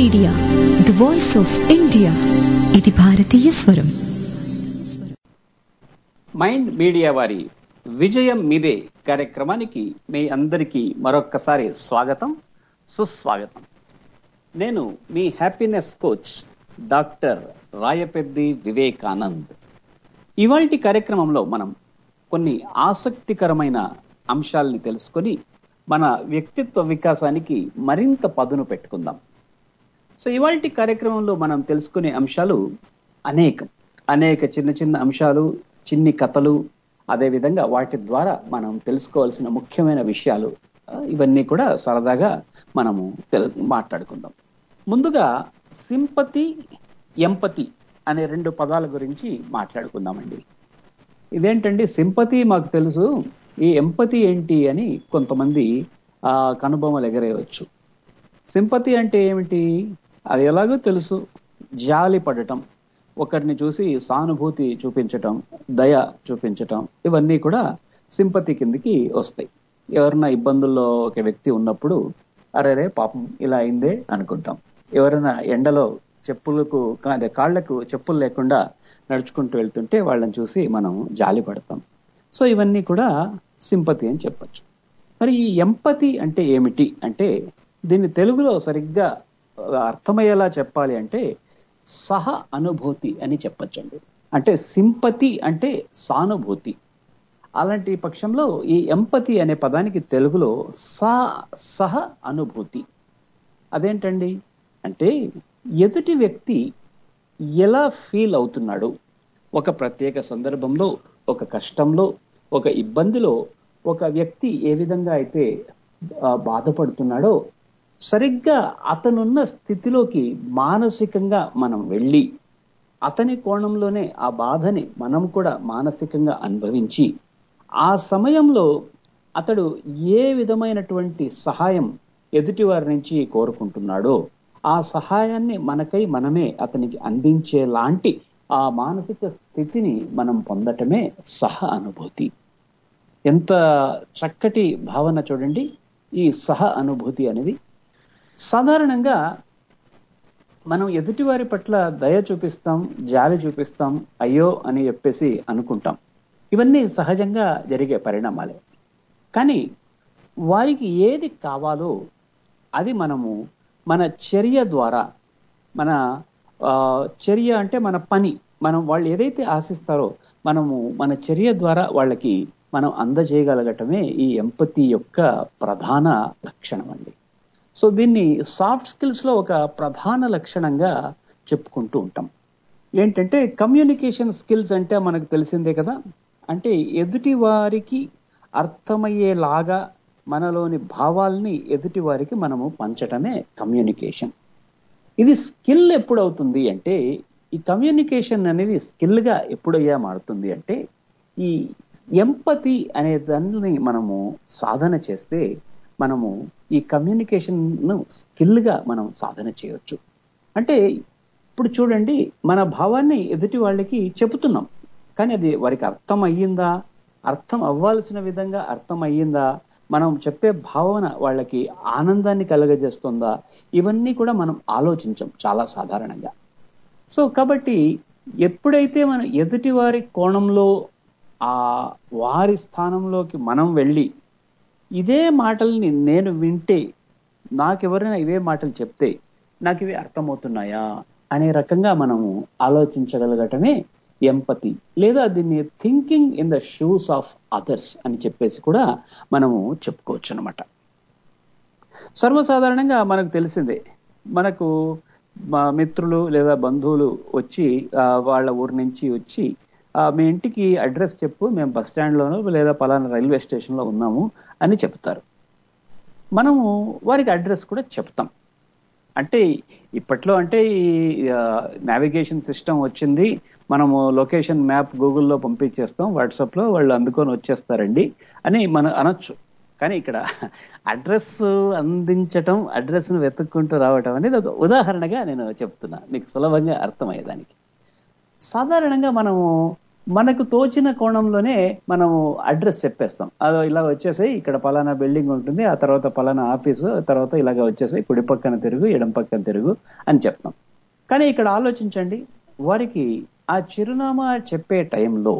Media the voice of India ఇది భారతీయ స్వరం మైండ్ మీడియా వారి విజయం మీదే కార్యక్రమానికి మీ అందరికీ మరొక్కసారి స్వాగతం సుస్వాగతం నేను మీ happiness coach doctor Rayapeddi Vivekanand ఇవాల్టి కార్యక్రమంలో మనం కొన్ని ఆసక్తికరమైన అంశాలని తెలుసుకొని మన వ్యక్తిత్వ వికాసానికి మరింత పదును పెట్టుకుందాం సో ఇవాల్టి కార్యక్రమంలో మనం తెలుసుకునే అంశాలు అనేకం అనేక చిన్న చిన్న అంశాలు చిన్ని కథలు అదేవిధంగా వాటి ద్వారా మనం తెలుసుకోవాల్సిన ముఖ్యమైన విషయాలు ఆ, ఇవన్నీ కూడా సరదాగా మనము తెలు మాట్లాడుకుందాం ముందుగా సింపతి ఎంపతి అనే రెండు పదాల గురించి మాట్లాడుకుందామండి ఇదేంటండి సింపతి మాకు తెలుసు ఈ ఎంపతి ఏంటి అని కొంతమంది ఆ కనుబొమ్మలు ఎగరేయవచ్చు సింపతి అంటే ఏమిటి అది ఎలాగో తెలుసు జాలి పడటం ఒకరిని చూసి సానుభూతి చూపించటం దయ చూపించటం ఇవన్నీ కూడా సింపతి కిందికి వస్తాయి ఎవరైనా ఇబ్బందుల్లో ఒక వ్యక్తి ఉన్నప్పుడు అరే రే పాపం ఇలా అయిందే అనుకుంటాం ఎవరైనా ఎండలో చెప్పులకు అదే కాళ్లకు చెప్పులు లేకుండా నడుచుకుంటూ వెళ్తుంటే వాళ్ళని చూసి మనం జాలి పడతాం సో ఇవన్నీ కూడా సింపతి అని చెప్పొచ్చు మరి ఈ ఎంపతి అంటే ఏమిటి అంటే దీన్ని తెలుగులో సరిగ్గా అర్థమయ్యేలా చెప్పాలి అంటే సహ అనుభూతి అని చెప్పచ్చండి అంటే సింపతి అంటే సానుభూతి అలాంటి పక్షంలో ఈ ఎంపతి అనే పదానికి తెలుగులో సా సహ అనుభూతి అదేంటండి అంటే ఎదుటి వ్యక్తి ఎలా ఫీల్ అవుతున్నాడు ఒక ప్రత్యేక సందర్భంలో ఒక కష్టంలో ఒక ఇబ్బందిలో ఒక వ్యక్తి ఏ విధంగా అయితే ఆ, బాధపడుతున్నాడో సరిగ్గా అతనున్న స్థితిలోకి మానసికంగా మనం వెళ్ళి అతని కోణంలోనే ఆ బాధని మనం కూడా మానసికంగా అనుభవించి ఆ సమయంలో అతడు ఏ విధమైనటువంటి సహాయం ఎదుటి వారి నుంచి కోరుకుంటున్నాడో ఆ సహాయాన్ని మనకై మనమే అతనికి అందించేలాంటి ఆ మానసిక స్థితిని మనం పొందటమే సహ అనుభూతి ఎంత చక్కటి భావన చూడండి ఈ సహ అనుభూతి అనేది సాధారణంగా మనం ఎదుటివారి పట్ల దయ చూపిస్తాం జాలి చూపిస్తాం అయ్యో అని చెప్పేసి అనుకుంటాం ఇవన్నీ సహజంగా జరిగే పరిణామాలే కానీ వారికి ఏది కావాలో అది మనము మన చర్య ద్వారా మన ఆ, చర్య అంటే మన పని మనం వాళ్ళు ఏదైతే ఆశిస్తారో మనము మన చర్య ద్వారా వాళ్ళకి మనం అందజేయగలగటమే ఈ ఎంపతి యొక్క ప్రధాన లక్షణం అండి సో దీన్ని సాఫ్ట్ స్కిల్స్ లో ఒక ప్రధాన లక్షణంగా చెప్పుకుంటూ ఉంటాం ఏంటంటే కమ్యూనికేషన్ స్కిల్స్ అంటే మనకు తెలిసిందే కదా అంటే ఎదుటి వారికి అర్థమయ్యేలాగా మనలోని భావాల్ని ఎదుటి వారికి మనము పంచటమే కమ్యూనికేషన్ ఇది స్కిల్ ఎప్పుడవుతుంది అంటే ఈ కమ్యూనికేషన్ అనేది స్కిల్ గా ఎప్పుడయ్యా మారుతుంది అంటే ఈ ఎంపతి అనే దాన్ని మనము సాధన చేస్తే మనము ఈ కమ్యూనికేషన్ ను స్కిల్ గా మనం సాధన చేయొచ్చు అంటే ఇప్పుడు చూడండి మన భావాన్ని ఎదుటి వాళ్ళకి చెబుతున్నాం కానీ అది వారికి అర్థం అయ్యిందా అర్థం అవ్వాల్సిన విధంగా అర్థం అయ్యిందా మనం చెప్పే భావన వాళ్ళకి ఆనందాన్ని కలగజేస్తుందా ఇవన్నీ కూడా మనం ఆలోచించం చాలా సాధారణంగా సో కాబట్టి ఎప్పుడైతే మనం ఎదుటి వారి కోణంలో ఆ వారి స్థానంలోకి మనం వెళ్ళి ఇదే మాటల్ని నేను వింటే నాకెవరైనా ఇవే మాటలు చెప్తే నాకు ఇవి అర్థమవుతున్నాయా అనే రకంగా మనము ఆలోచించగలగటమే ఎంపతి లేదా దీన్ని thinking in the shoes of others అని చెప్పేసి కూడా మనము చెప్పుకోవచ్చు అనమాట సర్వసాధారణంగా మనకు తెలిసిందే మనకు మా మిత్రులు లేదా బంధువులు వచ్చి ఆ, వాళ్ళ ఊరి నుంచి వచ్చి ఆ, మీ ఇంటికి అడ్రస్ చెప్పు మేము బస్ స్టాండ్లోనో లేదా పలానా రైల్వే స్టేషన్లో ఉన్నాము అని చెప్తారు మనము వారికి అడ్రస్ కూడా చెప్తాం అంటే ఇప్పట్లో అంటే ఈ నావిగేషన్ సిస్టమ్ వచ్చింది మనము లొకేషన్ మ్యాప్ గూగుల్లో పంపించేస్తాం వాట్సాప్లో వాళ్ళు అందుకొని వచ్చేస్తారండి అని మనం అనొచ్చు కానీ ఇక్కడ అడ్రస్ అందించటం అడ్రస్ ను వెతుక్కుంటూ రావటం అనేది ఒక ఉదాహరణగా నేను చెప్తున్నా మీకు సులభంగా అర్థమయ్యేదానికి సాధారణంగా మనము మనకు తోచిన కోణంలోనే మనము అడ్రస్ చెప్పేస్తాం అదో ఇలా వచ్చేసాయి ఇక్కడ పలానా బిల్డింగ్ ఉంటుంది ఆ తర్వాత పలానా ఆఫీసు ఆ తర్వాత ఇలాగ వచ్చేసాయి కుడి పక్కన తిరుగు ఎడం పక్కన తిరుగు అని చెప్తాం కానీ ఇక్కడ ఆలోచించండి వారికి ఆ చిరునామా చెప్పే టైంలో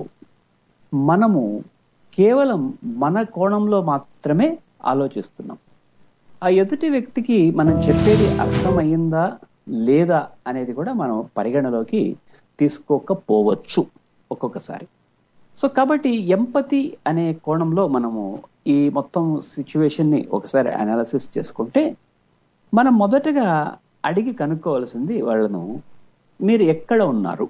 మనము కేవలం మన కోణంలో మాత్రమే ఆలోచిస్తున్నాం ఆ ఎదుటి వ్యక్తికి మనం చెప్పేది అర్థమయ్యిందా లేదా అనేది కూడా మనం పరిగణలోకి తీసుకోకపోవచ్చు ఒక్కొక్కసారి సో కాబట్టి ఎంపతి అనే కోణంలో మనము ఈ మొత్తం సిచ్యువేషన్ ని ఒకసారి అనాలిసిస్ చేసుకుంటే మనం మొదటగా అడిగి కనుక్కోవాల్సింది వాళ్ళను మీరు ఎక్కడ ఉన్నారు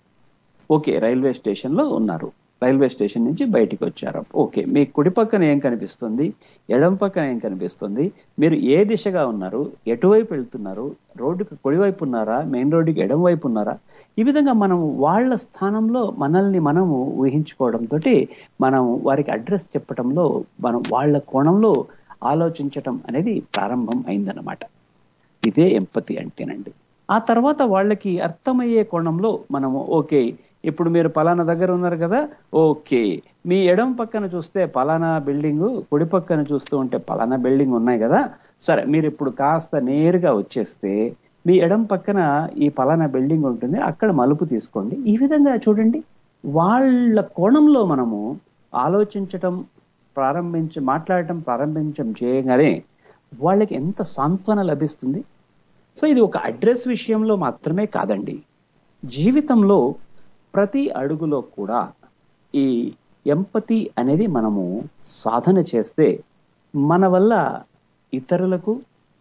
ఓకే రైల్వే స్టేషన్ లో ఉన్నారు రైల్వే స్టేషన్ నుంచి బయటికి వచ్చారు ఓకే మీ కుడి పక్కన ఏం కనిపిస్తుంది ఎడం పక్కన ఏం కనిపిస్తుంది మీరు ఏ దిశగా ఉన్నారు ఎటువైపు వెళ్తున్నారు రోడ్డుకి కుడివైపు ఉన్నారా మెయిన్ రోడ్డుకి ఎడం వైపు ఉన్నారా ఈ విధంగా మనం వాళ్ళ స్థానంలో మనల్ని మనము ఊహించుకోవడంతో మనం వారికి అడ్రస్ చెప్పడంలో మనం వాళ్ళ కోణంలో ఆలోచించటం అనేది ప్రారంభం అయిందన్నమాట ఇదే ఎంపతి అంటేనండి ఆ తర్వాత వాళ్ళకి అర్థమయ్యే కోణంలో మనము ఓకే ఇప్పుడు మీరు పలానా దగ్గర ఉన్నారు కదా ఓకే మీ ఎడం పక్కన చూస్తే పలానా బిల్డింగ్ కుడి పక్కన చూస్తూ ఉంటే పలానా బిల్డింగ్ ఉన్నాయి కదా సరే మీరు ఇప్పుడు కాస్త నేరుగా వచ్చేస్తే మీ ఎడం పక్కన ఈ పలానా బిల్డింగ్ ఉంటుంది అక్కడ మలుపు తీసుకోండి ఈ విధంగా చూడండి వాళ్ళ కోణంలో మనము ఆలోచించటం ప్రారంభించి మాట్లాడటం ప్రారంభించడం చేయగానే వాళ్ళకి ఎంత సాంత్వన లభిస్తుంది సో ఇది ఒక అడ్రస్ విషయంలో మాత్రమే కాదండి జీవితంలో ప్రతి అడుగులో కూడా ఈ ఎంపతి అనేది మనము సాధన చేస్తే మన వల్ల ఇతరులకు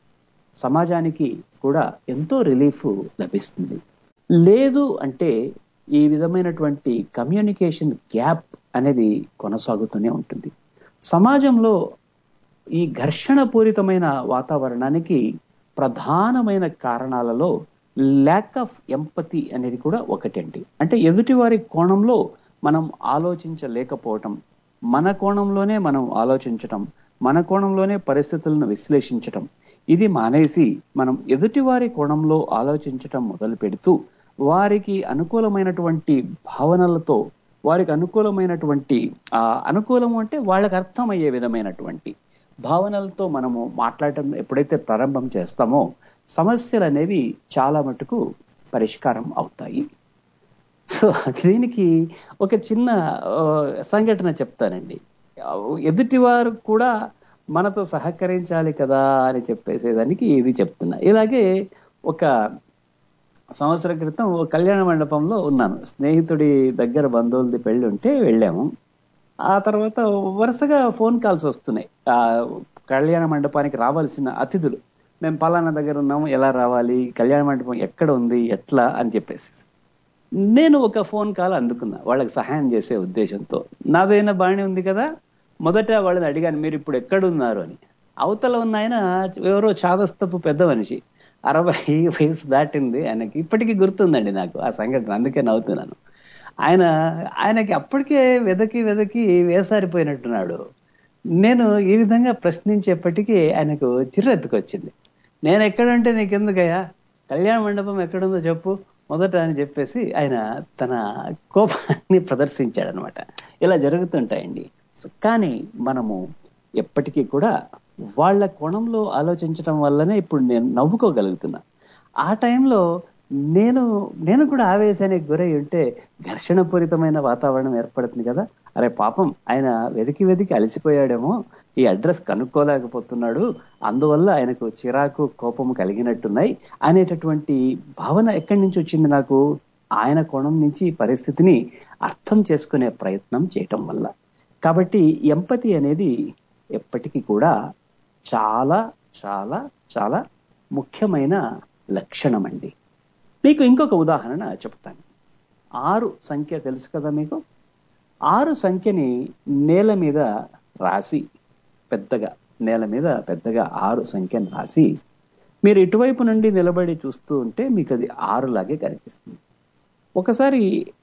సమాజానికి కూడా ఎంతో రిలీఫ్ లభిస్తుంది లేదు అంటే ఈ విధమైనటువంటి కమ్యూనికేషన్ గ్యాప్ అనేది కొనసాగుతూనే ఉంటుంది సమాజంలో ఈ ఘర్షణ పూరితమైన వాతావరణానికి ప్రధానమైన కారణాలలో ల్యాక్ ఆఫ్ ఎంపతి అనేది కూడా ఒకటండి అంటే ఎదుటివారి కోణంలో మనం ఆలోచించలేకపోవటం మన కోణంలోనే మనం ఆలోచించటం మన కోణంలోనే పరిస్థితులను విశ్లేషించటం ఇది మానేసి మనం ఎదుటివారి కోణంలో ఆలోచించటం మొదలు పెడుతూ వారికి అనుకూలమైనటువంటి భావనలతో వారికి అనుకూలమైనటువంటి ఆ అనుకూలం అంటే వాళ్ళకి అర్థమయ్యే విధమైనటువంటి భావనలతో మనము మాట్లాడటం ఎప్పుడైతే ప్రారంభం చేస్తామో సమస్యలు అనేవి చాలా మటుకు పరిష్కారం అవుతాయి సో దీనికి ఒక చిన్న ఆ, సంఘటన చెప్తానండి ఎదుటివారు కూడా మనతో సహకరించాలి కదా అని చెప్పేసేదానికి ఇది చెప్తున్నా ఇలాగే ఒక సంవత్సరం క్రితం ఓ కళ్యాణ మండపంలో ఉన్నాను స్నేహితుడి దగ్గర బంధువులది పెళ్లి ఉంటే వెళ్ళాము ఆ తర్వాత వరుసగా ఫోన్ కాల్స్ వస్తున్నాయి ఆ కళ్యాణ మండపానికి రావాల్సిన అతిథులు మేము పలానా దగ్గర ఉన్నాము ఎలా రావాలి కళ్యాణ మండపం ఎక్కడ ఉంది ఎట్లా అని చెప్పేసి నేను ఒక ఫోన్ కాల్ అందుకున్నా వాళ్ళకి సహాయం చేసే ఉద్దేశంతో నాదైనా బాగానే ఉంది కదా మొదట వాళ్ళని అడిగాను మీరు ఇప్పుడు ఎక్కడున్నారు అని అవతల ఉన్న ఆయన ఎవరో చాదస్తపు పెద్ద మనిషి అరవై వయసు దాటింది ఆయనకి ఇప్పటికీ గుర్తుందండి నాకు ఆ సంఘటన అందుకే నవ్వుతున్నాను ఆయన ఆయనకి అప్పటికే వెదకి వెదకి వేసారిపోయినట్టున్నాడు నేను ఈ విధంగా ప్రశ్నించేప్పటికీ ఆయనకు చిర్రెత్తుకొచ్చింది నేను ఎక్కడంటే నీకెందుకయ్యా కళ్యాణ మండపం ఎక్కడుందో చెప్పు మొదట అని చెప్పేసి ఆయన తన కోపాన్ని ప్రదర్శించాడు అనమాట ఇలా జరుగుతుంటాయండి సో కానీ మనము ఎప్పటికీ కూడా వాళ్ళ కోణంలో ఆలోచించడం వల్లనే ఇప్పుడు నేను నవ్వుకోగలుగుతున్నా ఆ టైంలో నేను నేను కూడా ఆవేశానికి గురై ఉంటే ఘర్షణపూరితమైన వాతావరణం ఏర్పడుతుంది కదా అరే పాపం ఆయన వెతికి వెతికి అలసిపోయాడేమో ఈ అడ్రస్ కనుక్కోలేకపోతున్నాడు అందువల్ల ఆయనకు చిరాకు కోపం కలిగినట్టున్నాయి అనేటటువంటి భావన ఎక్కడి నుంచి వచ్చింది నాకు ఆయన కోణం నుంచి ఈ పరిస్థితిని అర్థం చేసుకునే ప్రయత్నం చేయటం వల్ల కాబట్టి ఎంపతి అనేది ఎప్పటికీ కూడా చాలా చాలా చాలా ముఖ్యమైన లక్షణం అండి మీకు ఇంకొక ఉదాహరణ చెప్తాను ఆరు సంఖ్య తెలుసు కదా మీకు ఆరు సంఖ్యని నేల మీద రాసి పెద్దగా నేల మీద పెద్దగా ఆరు సంఖ్యను రాసి మీరు ఇటువైపు నుండి నిలబడి చూస్తూ ఉంటే మీకు అది ఆరు లాగే కనిపిస్తుంది ఒకసారి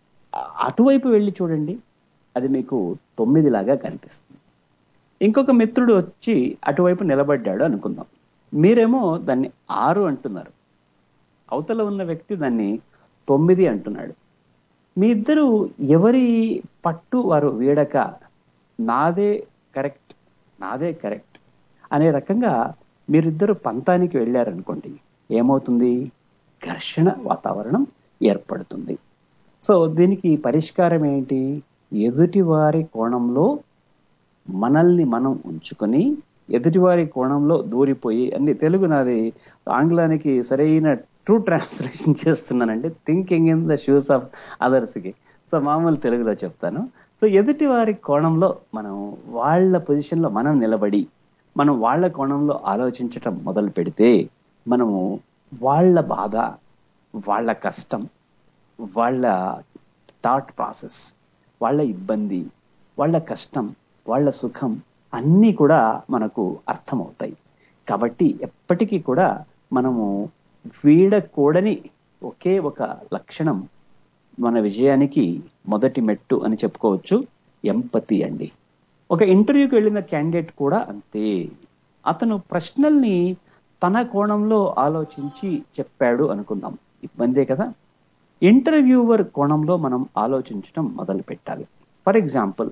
అటువైపు వెళ్ళి చూడండి అది మీకు తొమ్మిది లాగా కనిపిస్తుంది ఇంకొక మిత్రుడు వచ్చి అటువైపు నిలబడ్డాడు అనుకుందాం మీరేమో దాన్ని ఆరు అంటున్నారు అవతల ఉన్న వ్యక్తి దాన్ని తొమ్మిది అంటున్నాడు మీ ఇద్దరు ఎవరి పట్టు వారు వీడక నాదే కరెక్ట్ నాదే కరెక్ట్ అనే రకంగా మీరిద్దరు పంతానికి వెళ్ళారనుకోండి ఏమవుతుంది ఘర్షణ వాతావరణం ఏర్పడుతుంది సో దీనికి పరిష్కారం ఏంటి ఎదుటి వారి కోణంలో మనల్ని మనం ఉంచుకొని ఎదుటివారి కోణంలో దూరిపోయి అన్ని తెలుగు నాది ఆంగ్లానికి సరైన ట్రూ ట్రాన్స్లేషన్ చేస్తున్నానండి thinking in the shoes of others కి సో మామూలు తెలుగులో చెప్తాను సో ఎదుటి వారి కోణంలో మనం వాళ్ళ పొజిషన్ లో మనం నిలబడి మనం వాళ్ళ కోణంలో ఆలోచించటం మొదలు పెడితే మనము వాళ్ళ బాధ వాళ్ళ కష్టం వాళ్ళ థాట్ ప్రాసెస్ వాళ్ళ ఇబ్బంది వాళ్ళ కష్టం వాళ్ళ సుఖం అన్నీ కూడా మనకు అర్థమవుతాయి కాబట్టి ఎప్పటికీ కూడా మనము వీడకూడని ఒకే ఒక లక్షణం మన విజయానికి మొదటి మెట్టు అని చెప్పుకోవచ్చు ఎంపతి అండి ఒక ఇంటర్వ్యూకి వెళ్ళిన క్యాండిడేట్ కూడా అంతే అతను ప్రశ్నల్ని తన కోణంలో ఆలోచించి చెప్పాడు అనుకుందాం ఇబ్బందే కదా ఇంటర్వ్యూవర్ కోణంలో మనం ఆలోచించడం మొదలు పెట్టాలి for example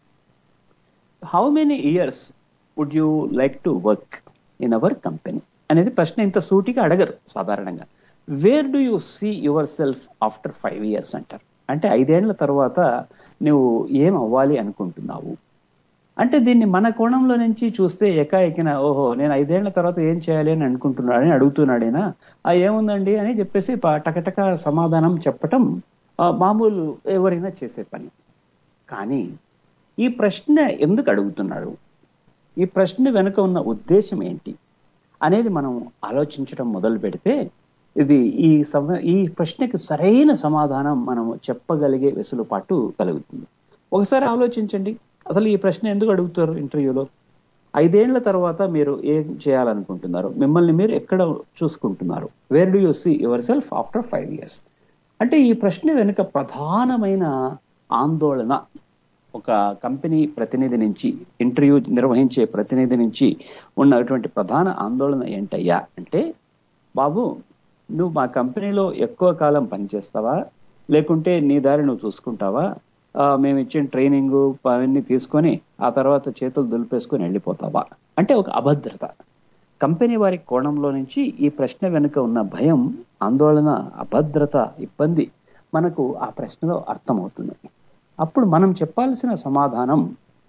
how many years would you like to work in our company అనేది ప్రశ్న ఇంత సూటిగా అడగరు సాధారణంగా where do you see yourself after five years అంటారు అంటే ఐదేళ్ల తర్వాత నువ్వు ఏం అవ్వాలి అనుకుంటున్నావు అంటే దీన్ని మన కోణంలో నుంచి చూస్తే ఎకాఎకిన ఓహో నేను ఐదేళ్ల తర్వాత ఏం చేయాలి అని అనుకుంటున్నాడని అడుగుతున్నాడేనా ఆ ఏముందండి అని చెప్పేసి ప- టకటక సమాధానం చెప్పటం ఆ, మామూలు ఎవరైనా చేసే పని కానీ ఈ ప్రశ్న ఎందుకు అడుగుతున్నాడు ఈ ప్రశ్న వెనుక ఉన్న ఉద్దేశం ఏంటి అనేది మనం ఆలోచించడం మొదలు పెడితే ఇది ఈ సమ ఈ ప్రశ్నకి సరైన సమాధానం మనం చెప్పగలిగే వెసులుబాటు కలుగుతుంది ఒకసారి ఆలోచించండి అసలు ఈ ప్రశ్న ఎందుకు అడుగుతారు ఇంటర్వ్యూలో ఐదేళ్ల తర్వాత మీరు ఏం చేయాలనుకుంటున్నారు మిమ్మల్ని మీరు ఎక్కడ చూసుకుంటున్నారు where do you see yourself after five years అంటే ఈ ప్రశ్న వెనుక ప్రధానమైన ఆందోళన ఒక కంపెనీ ప్రతినిధి నుంచి ఇంటర్వ్యూ నిర్వహించే ప్రతినిధి నుంచి ఉన్నటువంటి ప్రధాన ఆందోళన ఏంటయ్యా అంటే బాబు నువ్వు మా కంపెనీలో ఎక్కువ కాలం పనిచేస్తావా లేకుంటే నీ దారి నువ్వు చూసుకుంటావా ఆ, మేము ఇచ్చిన ట్రైనింగ్ అవన్నీ తీసుకొని ఆ తర్వాత చేతులు దులిపేసుకొని వెళ్ళిపోతావా అంటే ఒక అభద్రత కంపెనీ వారి కోణంలో నుంచి ఈ ప్రశ్న వెనుక ఉన్న భయం ఆందోళన అభద్రత ఇబ్బంది మనకు ఆ ప్రశ్నలో అర్థమవుతుంది అప్పుడు మనం చెప్పాల్సిన సమాధానం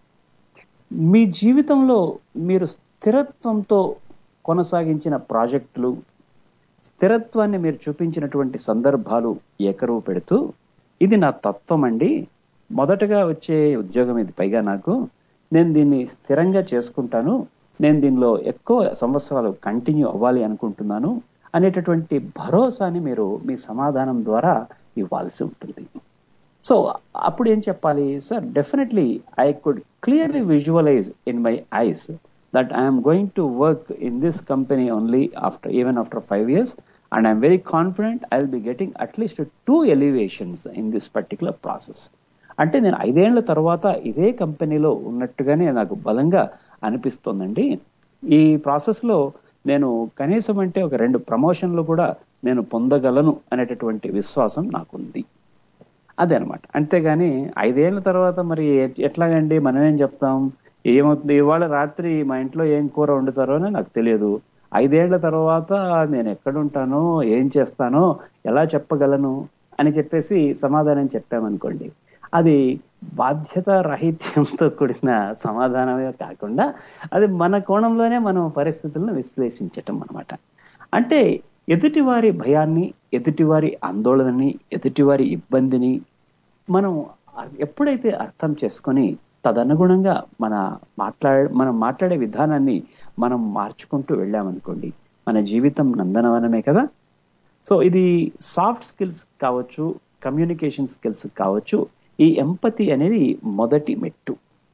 మీ జీవితంలో మీరు స్థిరత్వంతో కొనసాగించిన ప్రాజెక్టులు స్థిరత్వాన్ని మీరు చూపించినటువంటి సందర్భాలు ఏకరువు పెడుతూ ఇది నా తత్వం అండి మొదటగా వచ్చే ఉద్యోగం ఇది పైగా నాకు నేను దీన్ని స్థిరంగా చేసుకుంటాను నేను దీనిలో ఎక్కువ సంవత్సరాలు కంటిన్యూ అవ్వాలి అనుకుంటున్నాను అనేటటువంటి భరోసాని మీరు మీ సమాధానం ద్వారా ఇవ్వాల్సి ఉంటుంది సో అప్పుడు ఏం చెప్పాలి sir definitely I could clearly visualize in my eyes that I'm going to work in this company only after even after five years and I'm very confident I will be getting at least two elevations in this particular process అంటే నేను ఐదేళ్ల తర్వాత ఇదే కంపెనీలో ఉన్నట్టుగానే నాకు బలంగా అనిపిస్తోందండి ఈ ప్రాసెస్ లో నేను కనీసం అంటే ఒక రెండు ప్రమోషన్లు కూడా నేను పొందగలను అనేటటువంటి విశ్వాసం నాకుంది అదే అనమాట అంతేగాని ఐదేళ్ల తర్వాత మరి ఎ- ఎట్లాగండి మనం ఏం చెప్తాం ఏమవుతుంది ఇవాళ రాత్రి మా ఇంట్లో ఏం కూర వండుతారో అని నాకు తెలియదు ఐదేళ్ల తర్వాత నేను ఎక్కడుంటానో ఏం చేస్తానో ఎలా చెప్పగలను అని చెప్పేసి సమాధానం చెప్పామనుకోండి అది బాధ్యత రాహిత్యంతో కూడిన సమాధానమే కాకుండా అది మన కోణంలోనే మనం పరిస్థితులను విశ్లేషించటం అనమాట అంటే ఎదుటివారి భయాన్ని ఎదుటివారి ఆందోళనని ఎదుటివారి ఇబ్బందిని మనం ఎప్పుడైతే అర్థం చేసుకొని తదనుగుణంగా మన మాట్లాడే మనం మాట్లాడే విధానాన్ని మనం మార్చుకుంటూ వెళ్ళామనుకోండి మన జీవితం నందనవనమే కదా సో ఇది సాఫ్ట్ స్కిల్స్ కావచ్చు కమ్యూనికేషన్ స్కిల్స్ కావచ్చు ఈ ఎంపతి అనేది మొదటి మెట్టు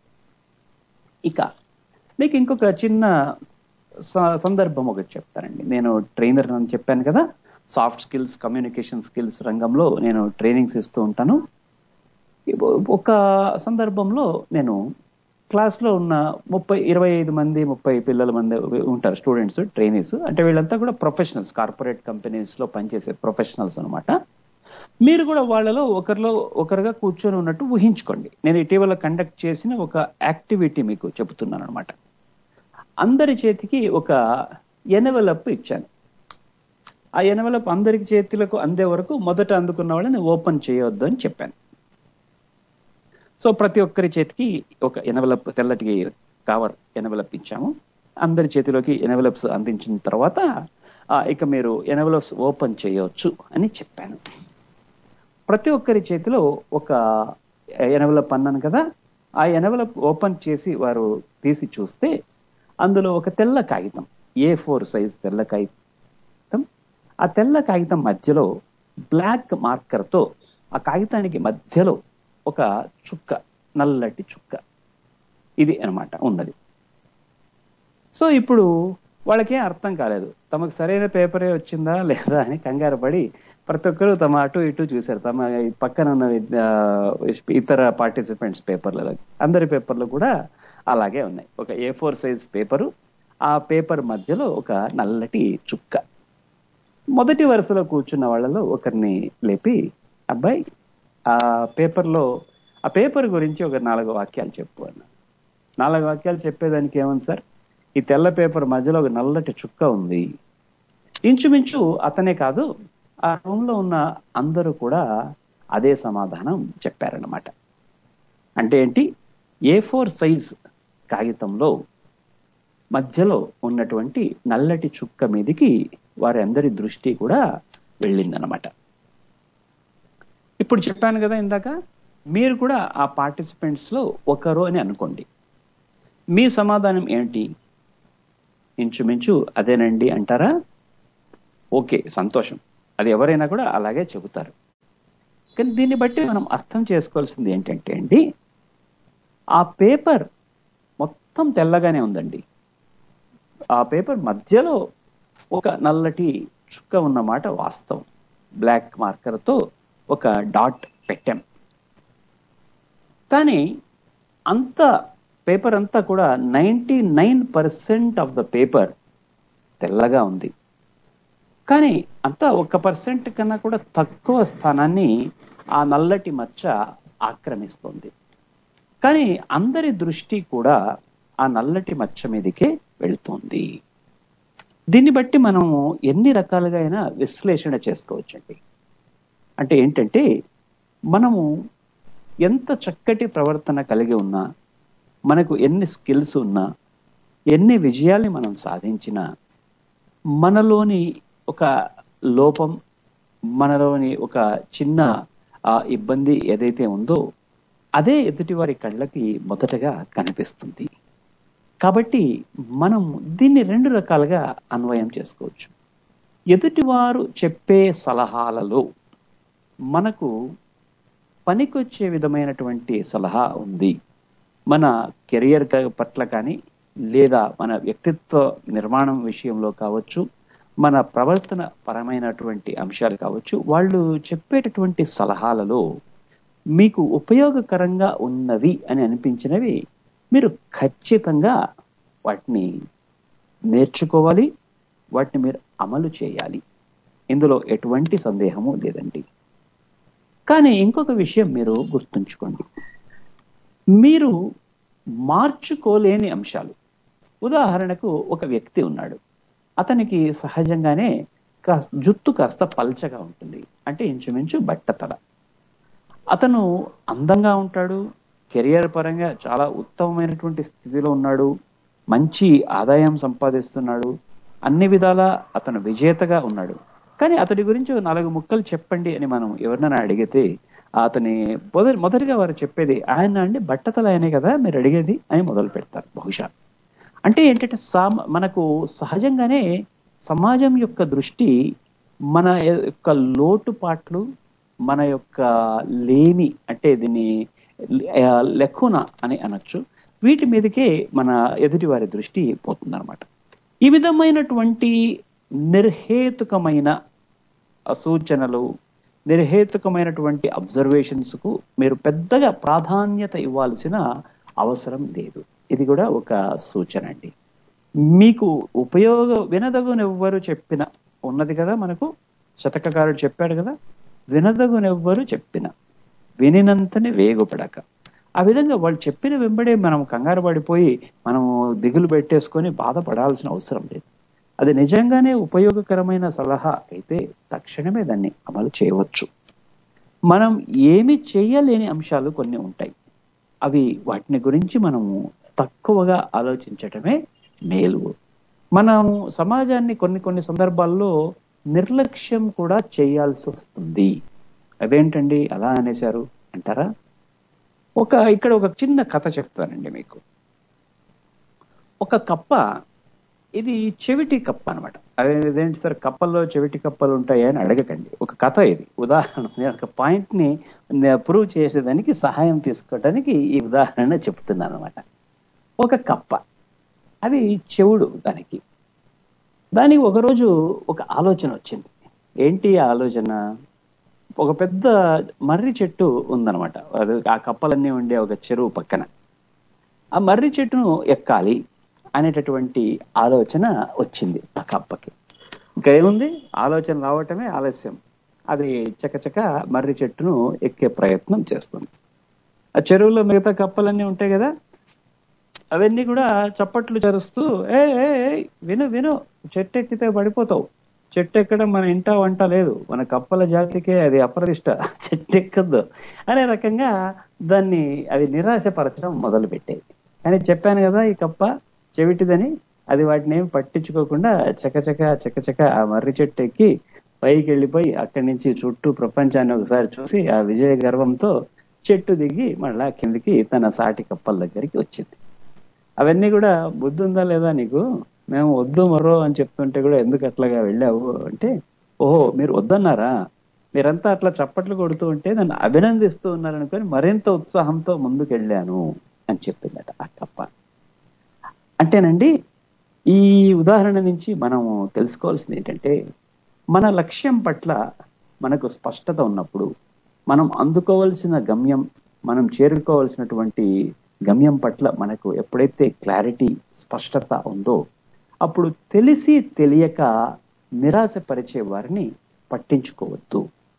ఇక మీకు ఇంకొక చిన్న స- సందర్భం ఒకటి చెప్తానండి నేను ట్రైనర్ అని చెప్పాను కదా సాఫ్ట్ స్కిల్స్ కమ్యూనికేషన్ స్కిల్స్ రంగంలో నేను ట్రైనింగ్స్ ఇస్తూ ఉంటాను ఇప్పు- ఒక సందర్భంలో నేను క్లాస్ లో ఉన్న ముప్పై ఇరవై ఐదు మంది ముప్పై పిల్లల మంది ఉంటారు స్టూడెంట్స్ ట్రైనీస్ అంటే వీళ్ళంతా కూడా ప్రొఫెషనల్స్ కార్పొరేట్ కంపెనీస్ లో పనిచేసే ప్రొఫెషనల్స్ అన్నమాట మీరు కూడా వాళ్ళలో ఒకరిలో ఒకరుగా కూర్చొని ఉన్నట్టు ఊహించుకోండి నేను ఇటీవల కండక్ట్ చేసిన ఒక యాక్టివిటీ మీకు చెబుతున్నాను అనమాట అందరి చేతికి ఒక ఎనవలప్ ఇచ్చాను ఆ ఎనవలప్ అందరికి చేతులకు అందే వరకు మొదట అందుకున్న వాళ్ళని ఓపెన్ చేయొద్దు అని చెప్పాను సో ప్రతి ఒక్కరి చేతికి ఒక ఎనవలప్ తెల్లటి కవర్ ఎనవలప్ ఇచ్చాము అందరి చేతిలోకి ఎనవలప్స్ అందించిన తర్వాత ఆ, ఇక మీరు ఎనవలప్స్ ఓపెన్ చేయవచ్చు అని చెప్పాను ప్రతి ఒక్కరి చేతిలో ఒక ఎనవలప్ అన్నాను కదా ఆ ఎనవలప్ ఓపెన్ చేసి వారు తీసి చూస్తే అందులో ఒక తెల్ల కాగితం ఏ ఫోర్ సైజ్ తెల్ల కాగితం ఆ తెల్ల కాగితం మధ్యలో బ్లాక్ మార్కర్తో ఆ కాగితానికి మధ్యలో ఒక చుక్క నల్లటి చుక్క ఇది అన్నమాట ఉన్నది సో ఇప్పుడు వాళ్ళకేం అర్థం కాలేదు తమకు సరైన పేపరే వచ్చిందా లేదా అని కంగారు పడి ప్రతి ఒక్కరు తమ అటు ఇటు చూశారు తమ ఈ పక్కన ఉన్న విద్యా- ఇతర పార్టిసిపెంట్స్ పేపర్లలో అందరి పేపర్లు కూడా అలాగే ఉన్నాయి ఒక ఏ ఫోర్ సైజ్ పేపరు ఆ పేపర్ మధ్యలో ఒక నల్లటి చుక్క మొదటి వరుసలో కూర్చున్న వాళ్ళలో ఒకరిని లేపి అబ్బాయి ఆ పేపర్లో ఆ పేపర్ గురించి ఒక నాలుగు వాక్యాలు చెప్పు అన్న నాలుగు వాక్యాలు చెప్పేదానికి ఏముంది సార్ ఈ తెల్ల పేపర్ మధ్యలో ఒక నల్లటి చుక్క ఉంది ఇంచుమించు అతనే కాదు ఆ రూమ్ లో ఉన్న అందరూ కూడా అదే సమాధానం చెప్పారన్నమాట అంటే ఏంటి ఏ ఫోర్ సైజ్ కాగితంలో మధ్యలో ఉన్నటువంటి నల్లటి చుక్క మీదికి వారి అందరి దృష్టి కూడా వెళ్ళిందనమాట ఇప్పుడు చెప్పాను కదా ఇందాక మీరు కూడా ఆ పార్టిసిపెంట్స్ లో ఒకరు అని అనుకోండి మీ సమాధానం ఏంటి ఇంచుమించు అదేనండి అంటారా ఓకే సంతోషం అది ఎవరైనా కూడా అలాగే చెబుతారు కానీ దీన్ని బట్టి మనం అర్థం చేసుకోవాల్సింది ఏంటంటే అండి ఆ పేపర్ మొత్తం తెల్లగానే ఉందండి ఆ పేపర్ మధ్యలో ఒక నల్లటి చుక్క ఉన్నమాట వాస్తవం బ్లాక్ మార్కర్తో ఒక డాట్ పెట్టాం కానీ అంత పేపర్ అంతా కూడా ninety nine percent of the paper తెల్లగా ఉంది కానీ అంతా ఒక పర్సెంట్ కన్నా కూడా తక్కువ స్థానాన్ని ఆ నల్లటి మచ్చ ఆక్రమిస్తుంది కానీ అందరి దృష్టి కూడా ఆ నల్లటి మచ్చ మీదకే వెళుతోంది దీన్ని బట్టి మనము ఎన్ని రకాలుగా అయినా విశ్లేషణ చేసుకోవచ్చండి అంటే ఏంటంటే మనము ఎంత చక్కటి ప్రవర్తన కలిగి ఉన్నా మనకు ఎన్ని స్కిల్స్ ఉన్నా ఎన్ని విజయాల్ని మనం సాధించినా మనలోని ఒక లోపం మనలోని ఒక చిన్న ఆ, ఇబ్బంది ఏదైతే ఉందో అదే ఎదుటివారి కళ్ళకి మొదటగా కనిపిస్తుంది కాబట్టి మనం దీన్ని రెండు రకాలుగా అన్వయం చేసుకోవచ్చు ఎదుటివారు చెప్పే సలహాలలో మనకు పనికొచ్చే విధమైనటువంటి సలహా ఉంది మన కెరియర్ పట్ల కానీ లేదా మన వ్యక్తిత్వ నిర్మాణం విషయంలో కావచ్చు మన ప్రవర్తన పరమైనటువంటి అంశాలు కావచ్చు వాళ్ళు చెప్పేటటువంటి సలహాలలో మీకు ఉపయోగకరంగా ఉన్నవి అని అనిపించినవి మీరు ఖచ్చితంగా వాటిని నేర్చుకోవాలి వాటిని మీరు అమలు చేయాలి ఇందులో ఎటువంటి సందేహము లేదండి కానీ ఇంకొక విషయం మీరు గుర్తుంచుకోండి మీరు మార్చుకోలేని అంశాలు ఉదాహరణకు ఒక వ్యక్తి ఉన్నాడు అతనికి సహజంగానే కాస్త జుట్టు కాస్త పల్చగా ఉంటుంది అంటే ఇంచుమించు బట్టతల అతను అందంగా ఉంటాడు కెరియర్ పరంగా చాలా ఉత్తమమైనటువంటి స్థితిలో ఉన్నాడు మంచి ఆదాయం సంపాదిస్తున్నాడు అన్ని విధాలా అతను విజేతగా ఉన్నాడు కానీ అతడి గురించి ఓ నాలుగు ముక్కలు చెప్పండి అని మనం ఎవరినైనా అడిగితే అతని మొదటి మొదటిగా వారు చెప్పేది ఆయన అండి బట్టతల ఆయనే కదా మీరు అడిగేది అని మొదలు పెడతారు బహుశా అంటే ఏంటంటే సామ మనకు సహజంగానే సమాజం యొక్క దృష్టి మన యొక్క లోటుపాట్లు మన యొక్క లేమి అంటే దీన్ని ఆ, లెక్కున అని అనొచ్చు వీటి మీదకే మన ఎదుటి వారి దృష్టి పోతుందన్నమాట ఈ విధమైనటువంటి నిర్హేతుకమైన సూచనలు నిర్హేతుకమైనటువంటి అబ్జర్వేషన్స్ కు మీరు పెద్దగా ప్రాధాన్యత ఇవ్వాల్సిన అవసరం లేదు ఇది కూడా ఒక సూచన అండి మీకు ఉపయోగ వినదగునెవ్వరు చెప్పిన ఉన్నది కదా మనకు శతకకారుడు చెప్పాడు కదా వినదగునెవ్వరు చెప్పిన వినినంతనే వేగుపడక ఆ విధంగా వాళ్ళు చెప్పిన వెంబడే మనం కంగారు పడిపోయి మనము దిగులు పెట్టేసుకొని బాధపడాల్సిన అవసరం లేదు అది నిజంగానే ఉపయోగకరమైన సలహా అయితే తక్షణమే దాన్ని అమలు చేయవచ్చు మనం ఏమి చేయలేని అంశాలు కొన్ని ఉంటాయి అవి వాటిని గురించి మనము తక్కువగా ఆలోచించటమే మేలు మనం సమాజాన్ని కొన్ని కొన్ని సందర్భాల్లో నిర్లక్ష్యం కూడా చేయాల్సి వస్తుంది అదేంటండి అలా అనేశారు అంటారా ఒక ఇక్కడ ఒక చిన్న కథ చెప్తానండి మీకు ఒక కప్ప ఇది చెవిటి కప్ప అనమాట అదే ఇదేంటి సార్ కప్పల్లో చెవిటి కప్పలు ఉంటాయా అని అడగకండి ఒక కథ ఇది ఉదాహరణ నేను ఒక పాయింట్ ని ప్రూవ్ చేసేదానికి సహాయం తీసుకోవడానికి ఈ ఉదాహరణ చెప్తున్నాను అనమాట ఒక కప్ప అది చెవుడు దానికి దానికి ఒకరోజు ఒక ఆలోచన వచ్చింది ఏంటి ఆ ఆలోచన ఒక పెద్ద మర్రి చెట్టు ఉందన్నమాట అది ఆ కప్పలన్నీ ఉండే ఒక చెరువు పక్కన ఆ మర్రి చెట్టును ఎక్కాలి అనేటటువంటి ఆలోచన వచ్చింది ఆ కప్పకి ఇంకా ఏముంది ఆలోచన రావటమే ఆలస్యం అది చకచక మర్రి చెట్టును ఎక్కే ప్రయత్నం చేస్తుంది ఆ చెరువులో మిగతా కప్పలన్నీ ఉంటాయి కదా అవన్నీ కూడా చప్పట్లు చరుస్తూ ఏ ఏ ఏ, విను విను చెట్టు ఎక్కితే పడిపోతావు చెట్టు ఎక్కడం మన ఇంట వంట లేదు మన కప్పల జాతికే అది అప్రదిష్ట చెట్టు ఎక్కద్దు అనే రకంగా దాన్ని అవి నిరాశపరచడం మొదలు పెట్టేది కానీ చెప్పాను కదా ఈ కప్ప చెవిటిదని అది వాటిని ఏం పట్టించుకోకుండా చకచక చకచక ఆ మర్రి చెట్టు ఎక్కి పైకి వెళ్ళిపోయి అక్కడి నుంచి చుట్టూ ప్రపంచాన్ని ఒకసారి చూసి ఆ విజయ గర్వంతో చెట్టు దిగి మళ్ళా కిందికి తన సాటి కప్పల దగ్గరికి వచ్చింది అవన్నీ కూడా బుద్ధి ఉందా లేదా నీకు మేము వద్దు మరో అని చెప్తుంటే కూడా ఎందుకు అట్లాగా వెళ్ళావు అంటే ఓహో మీరు వద్దన్నారా మీరంతా అట్లా చప్పట్లు కొడుతూ ఉంటే నన్ను అభినందిస్తూ ఉన్నారనుకొని మరింత ఉత్సాహంతో ముందుకు వెళ్ళాను అని చెప్పిందట ఆ కప్ప అంటేనండి ఈ ఉదాహరణ నుంచి మనము తెలుసుకోవాల్సింది ఏంటంటే మన లక్ష్యం పట్ల మనకు స్పష్టత ఉన్నప్పుడు మనం అందుకోవలసిన గమ్యం మనం చేరుకోవాల్సినటువంటి గమ్యం పట్ల మనకు ఎప్పుడైతే క్లారిటీ స్పష్టత ఉందో అప్పుడు తెలిసి తెలియక నిరాశపరిచే వారిని పట్టించుకోవద్దు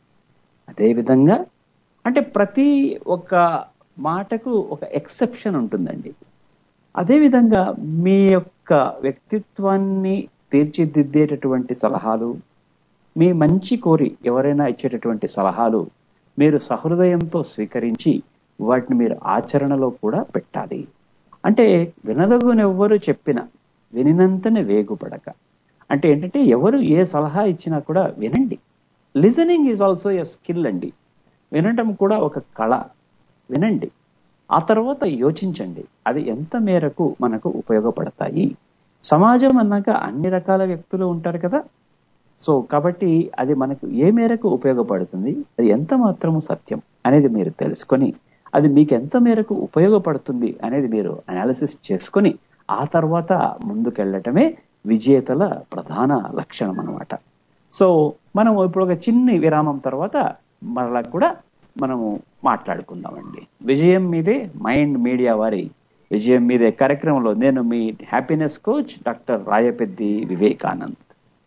అదేవిధంగా అంటే ప్రతి ఒక్క మాటకు ఒక ఎక్సెప్షన్ ఉంటుందండి అదేవిధంగా మీ యొక్క వ్యక్తిత్వాన్ని తీర్చిదిద్దేటటువంటి సలహాలు మీ మంచి కోరి ఎవరైనా ఇచ్చేటటువంటి సలహాలు మీరు సహృదయంతో స్వీకరించి వాటిని మీరు ఆచరణలో కూడా పెట్టాలి అంటే వినదగునెవ్వరు చెప్పిన వినినంతనే వేగుపడక అంటే ఏంటంటే ఎవరు ఏ సలహా ఇచ్చినా కూడా వినండి listening is also a skill అండి వినటం కూడా ఒక కళ వినండి ఆ తర్వాత యోచించండి అది ఎంత మేరకు మనకు ఉపయోగపడతాయి సమాజం అన్నాక అన్ని రకాల వ్యక్తులు ఉంటారు కదా సో కాబట్టి అది మనకు ఏ మేరకు ఉపయోగపడుతుంది అది ఎంత మాత్రము సత్యం అనేది మీరు తెలుసుకొని అది మీకు ఎంత మేరకు ఉపయోగపడుతుంది అనేది మీరు అనాలిసిస్ చేసుకొని ఆ తర్వాత ముందుకెళ్ళటమే విజేతల ప్రధాన లక్షణం అన్నమాట సో మనం ఇప్పుడు ఒక చిన్ని విరామం తర్వాత మరలా కూడా మనము మాట్లాడుకుందామండి విజయం మీదే మైండ్ మీడియా వారి విజయం మీదే కార్యక్రమంలో నేను మీ happiness coach doctor Rayapeddi Vivekanand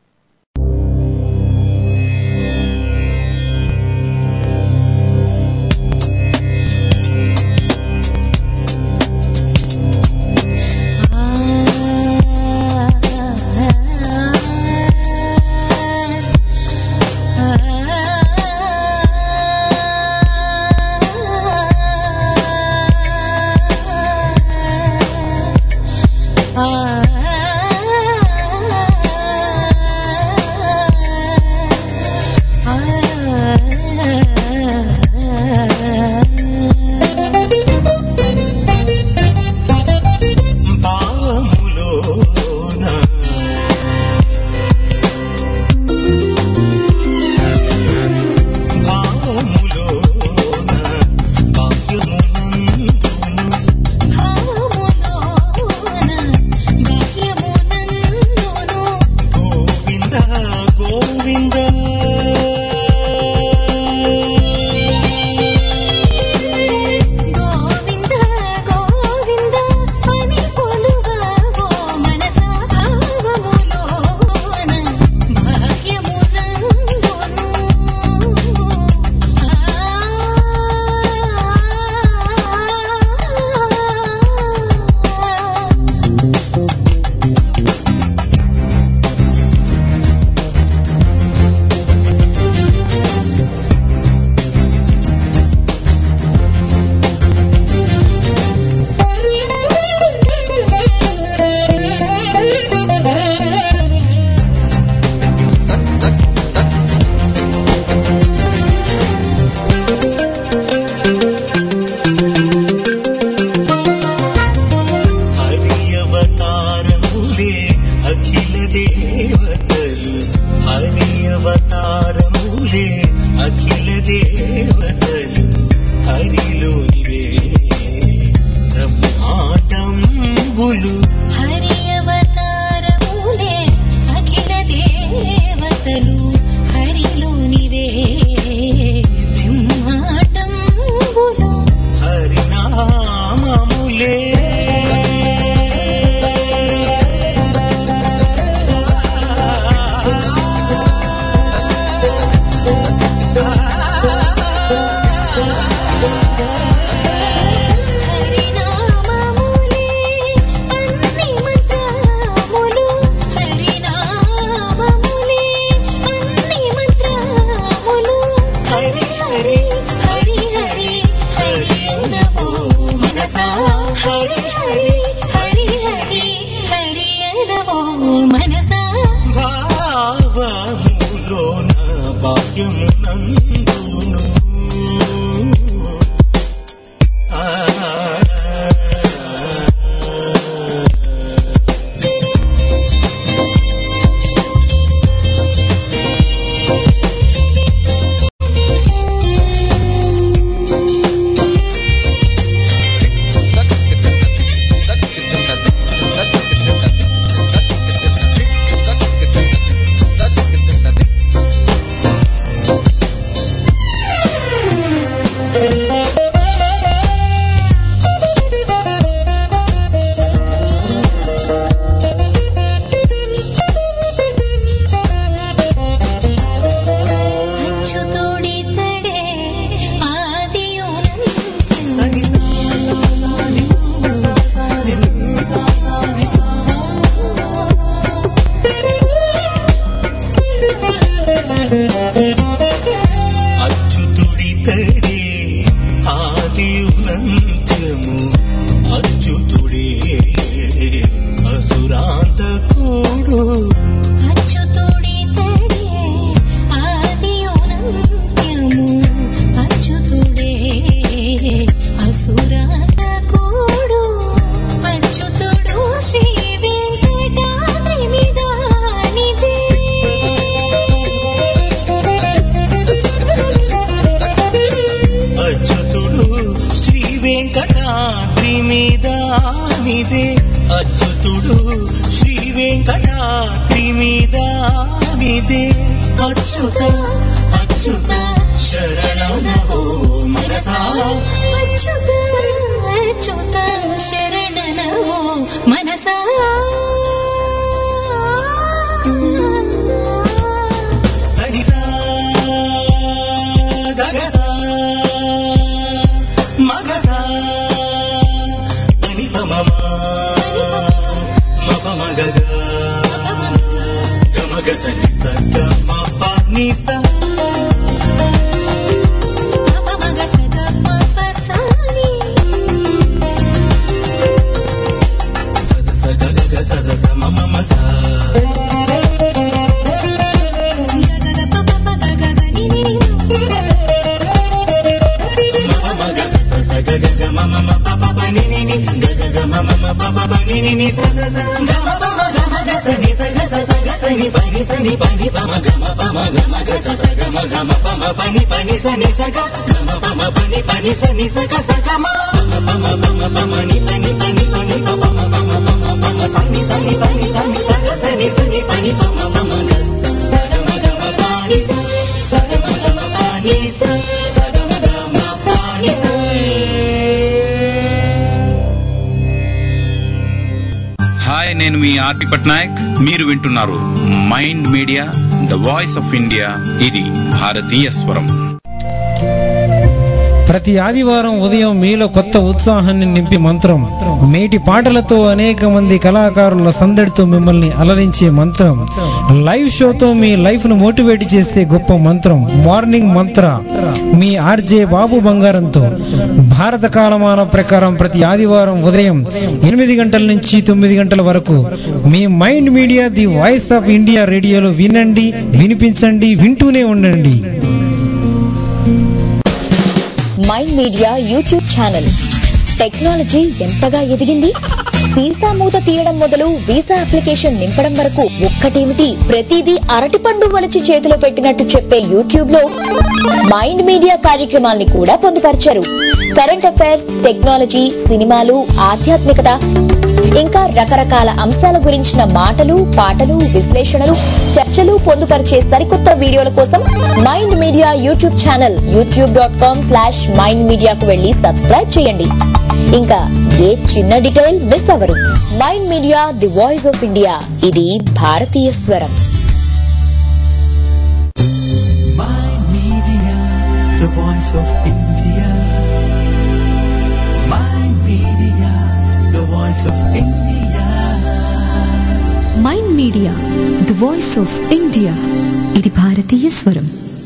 భావములోన భావములోన భాగ్యమునందును అచ్యుతుడు శ్రీ వెంకటాద్రి మీద నిదే అచ్యుత అచ్యుత శరణమో మనసా అచ్యుత అచ్యుత శరణనవో మనసా సరిసా గగసా మగసా అనిప మమ మప మగగ గమగ సని సగ మప నిస మగ సగ పప సాని సజ సగ గగ సజ స మమ మస గగ పప పగ గగ ని ని మప మగ స స గ గ మమ మప పప ని ని ని గ గ గ మమ మప పప ని ని ని స స స గ మ ప మ గ మ గ స ని స గ స స గ స ని ప ని స ని ప ని ప మ గ మ ప మ గ మ గ స స గ మ గ మ ప మ ప ని ప ని స ని స గ గ మ ప మ ప ని ప ని స ని స గ స గ మ ప మ ప మ ప మ ప మ ని ప ని ప ని ప ని ప ప మ ప మ ప మ ప మ స ని స ని స ని స ని స గ స ని స ని ప ని ప మ ప మ గ స స గ మ గ మ ప ని స స గ మ గ మ ప ని స స గ మ గ మ ప ని స హాయ్ నేను మీ ఆర్పి పట్నాయక్ మీరు వింటున్నారు mind media the voice of India ఇది భారతీయ స్వరం ప్రతి ఆదివారం ఉదయం మీలో కొత్త ఉత్సాహాన్ని నింపి మంత్రం మేటి పాటలతో అనేక మంది కళాకారుల సందడితో మిమ్మల్ని అలరించే మంత్రం లైవ్ షోతో మీ లైఫ్ ను మోటివేట్ చేసే గొప్ప మంత్రం మార్నింగ్ మంత్ర మీ ఆర్జే బాబు బంగారంతో భారత కాలమాన ప్రకారం ప్రతి ఆదివారం ఉదయం ఎనిమిది గంటల నుంచి తొమ్మిది గంటల వరకు మీ mind media the voice of India రేడియోలో వినండి వినిపించండి వింటూనే ఉండండి mind media YouTube channel technology ఎంతగా ఎదిగింది వీసా మూత తీయడం మొదలు వీసా అప్లికేషన్ నింపడం వరకు ఒక్కటేమిటి ప్రతిదీ అరటిపండు వలచి చేతిలో పెట్టినట్టు చెప్పే యూట్యూబ్ లో మైండ్ మీడియా కార్యక్రమాల్ని కూడా పొందుపరిచారు కరెంట్ అఫైర్స్ టెక్నాలజీ సినిమాలు ఆధ్యాత్మికత ఇంకా రకరకాల అంశాల గురించిన మాటలు పాటలు విశ్లేషణలు చర్చలు పొందుపరిచే సరికొత్త వీడియోల కోసం mind media YouTube channel YouTube dot com slash mind మీడియాకు వెళ్లి సబ్స్క్రైబ్ చేయండి ఇంకా ఏ చిన్న డీటెయిల్ మిస్ అవ్వరు mind media the voice of India ఇది భారతీయ స్వరం Mind Media, the voice of India. Mind Media, the voice of India. Mind media the voice of India ఇది భారతీయ స్వరం